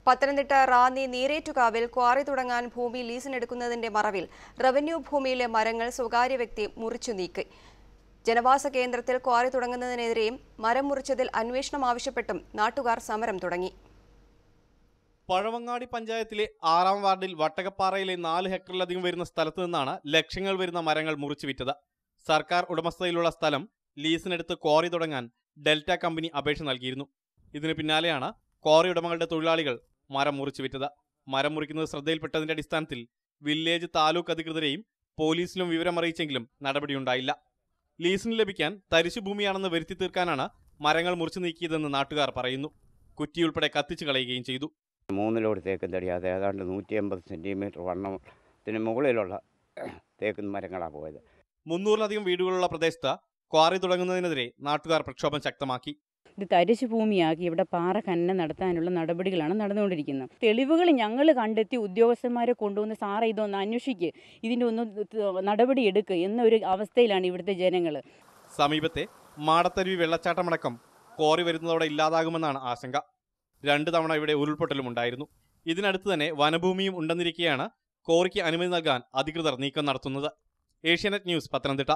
Pathanamthitta Ranni നീരേറ്റുകാവിൽ quarry തുടങ്ങാൻ ഭൂമി ലീസിനെടുക്കുന്നതിന്റെ മറവിൽ റവന്യൂ ഭൂമിയിലെ മരങ്ങൾ സ്വകാര്യ വ്യക്തി മുറിച്ചു നീക്കി ജനവാസ കേന്ദ്രത്തിൽ ക്വാറി തുടങ്ങുന്നതിനെതിരെയും മരം മുറിച്ചതിൽ അന്വേഷണം ആവശ്യപ്പെട്ടും നാട്ടുകാർ സമരം തുടങ്ങി പഴവങ്ങാടി പഞ്ചായത്തിലെ ആറാം വാർഡിൽ വട്ടകപ്പാറയിലെ നാല് ഹെക്ടറിലധികം വരുന്ന സ്ഥലത്ത് നിന്നാണ് ലക്ഷങ്ങൾ വരുന്ന മരങ്ങൾ മുറിച്ചു വിറ്റത് സർക്കാർ ഉടമസ്ഥതയിലുള്ള സ്ഥലം ലീസിനെടുത്ത് ക്വാറി തുടങ്ങാൻ ഡെൽറ്റ കമ്പനി അപേക്ഷ നൽകിയിരുന്നു ഇതിന് പിന്നാലെയാണ് ക്വാറി ഉടമകളുടെ തൊഴിലാളികൾ മരം മുറിച്ചു വിറ്റത് മരം മുറിക്കുന്നത് ശ്രദ്ധയിൽപ്പെട്ടതിന്റെ അടിസ്ഥാനത്തിൽ വില്ലേജ് താലൂക്ക് അധികൃതരെയും പോലീസിലും വിവരമറിയിച്ചെങ്കിലും നടപടിയുണ്ടായില്ല ലീസിന് ലഭിക്കാൻ തരിശുഭൂമിയാണെന്ന് വരുത്തി തീർക്കാനാണ് മരങ്ങൾ മുറിച്ചു നീക്കിയതെന്ന് നാട്ടുകാർ പറയുന്നു കുറ്റിയുൾപ്പെടെ കത്തിച്ചു കളയുകയും ചെയ്തു മൂന്ന് ലോഡ് തേക്കും തടി അത് ഏതാണ്ട് നൂറ്റി എൺപത് സെൻറ്റിമീറ്റർ വണ്ണത്തിന് മുകളിലുള്ള തേക്ക് മരങ്ങളാണ് പോയത് മുന്നൂറിലധികം വീടുകളുള്ള പ്രദേശത്ത് ക്വാറി തുടങ്ങുന്നതിനെതിരെ നാട്ടുകാർ പ്രക്ഷോഭം ശക്തമാക്കി ഇത് തരിശു ഭൂമിയാക്കി ഇവിടെ പാറ ഖനനം നടത്താനുള്ള നടപടികളാണ് നടന്നുകൊണ്ടിരിക്കുന്നത് തെളിവുകൾ ഞങ്ങൾ കണ്ടെത്തി ഉദ്യോഗസ്ഥന്മാരെ കൊണ്ടുവന്ന് സാറേ ഇതൊന്ന് അന്വേഷിക്കുക ഇതിൻ്റെ ഒന്ന് നടപടി എടുക്കുക എന്നൊരു അവസ്ഥയിലാണ് ഇവിടുത്തെ ജനങ്ങൾ സമീപത്തെ മാടത്തരുവി വെള്ളച്ചാട്ടമടക്കം ക്വാറി വരുന്നതോടെ ഇല്ലാതാകുമെന്നാണ് ആശങ്ക രണ്ട് തവണ ഇവിടെ ഉരുൾപൊട്ടലും ഉണ്ടായിരുന്നു ഇതിനടുത്ത് തന്നെ വനഭൂമിയും ഉണ്ടെന്നിരിക്കെയാണ് ക്വാറിക്ക് അനുമതി നൽകാൻ അധികൃതർ നീക്കം നടത്തുന്നത് ഏഷ്യാനെറ്റ് ന്യൂസ് പത്തനംതിട്ട